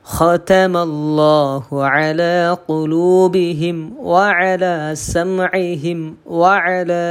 ختم الله على قلوبهم وعلى سمعهم وعلى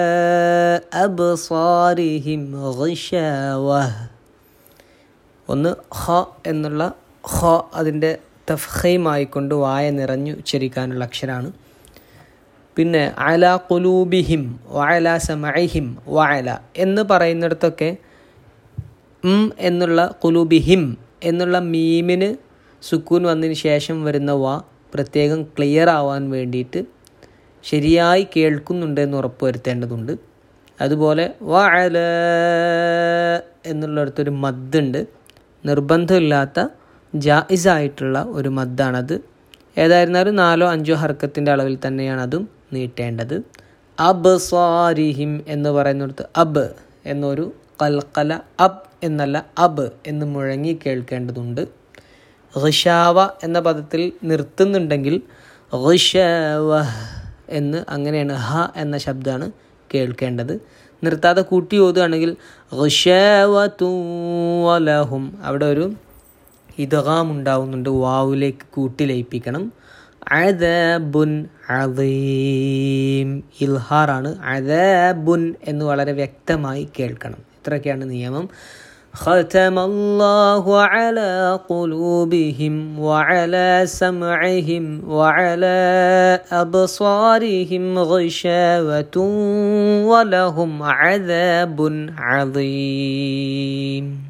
أبصارهم غشاوة ഒന്ന് ഹ എന്നുള്ള ഹ അതിൻ്റെ തഫ്ഹൈമായിക്കൊണ്ട് വായ നിറഞ്ഞു ഉച്ചരിക്കാനുള്ള അക്ഷരമാണ് പിന്നെ അല കുലൂബിഹിം വഅല സമഅഹിം വഅല എന്ന് പറയുന്നിടത്തൊക്കെ ഉം എന്നുള്ള കുലൂബിഹിം എന്നുള്ള മീമിന് സുക്കൂൻ വന്നതിന് ശേഷം വരുന്ന വാ പ്രത്യേകം ക്ലിയർ ആവാൻ വേണ്ടിയിട്ട് ശരിയായി കേൾക്കുന്നുണ്ട് എന്ന് ഉറപ്പുവരുത്തേണ്ടതുണ്ട് അതുപോലെ വഅല എന്നുള്ളിടത്തൊരു മദ്ദുണ്ട് നിർബന്ധമില്ലാത്ത ജായിസായിട്ടുള്ള ഒരു മദ്ദാണത് ഏതായിരുന്നാലും നാലോ അഞ്ചോ ഹർക്കത്തിൻ്റെ അളവിൽ തന്നെയാണ് അതും നീട്ടേണ്ടത് അബ് സ്വാരിഹിം എന്ന് പറയുന്നിടത്ത് അബ് എന്നൊരു കൽക്കല അബ് എന്നല്ല അബ് എന്ന് മുഴങ്ങി കേൾക്കേണ്ടതുണ്ട് ഋഷാവ എന്ന പദത്തിൽ നിർത്തുന്നുണ്ടെങ്കിൽ ഋഷവ എന്ന് അങ്ങനെയാണ് ഹ എന്ന ശബ്ദമാണ് കേൾക്കേണ്ടത് നിർത്താതെ കൂട്ടി ഓതുകയാണെങ്കിൽ ഋഷവലഹും അവിടെ ഒരു ഇതകാം ഉണ്ടാവുന്നുണ്ട് വാവിലേക്ക് കൂട്ടി ലയിപ്പിക്കണം അദബുൻ അദീം ഇൽഹാറാണ് അദബുൻ എന്ന് വളരെ വ്യക്തമായി കേൾക്കണം ഇത്രയൊക്കെയാണ് നിയമം ختم الله على قلوبهم وعلى سمعهم وعلى أبصارهم غشاوة ولهم عذاب عظيم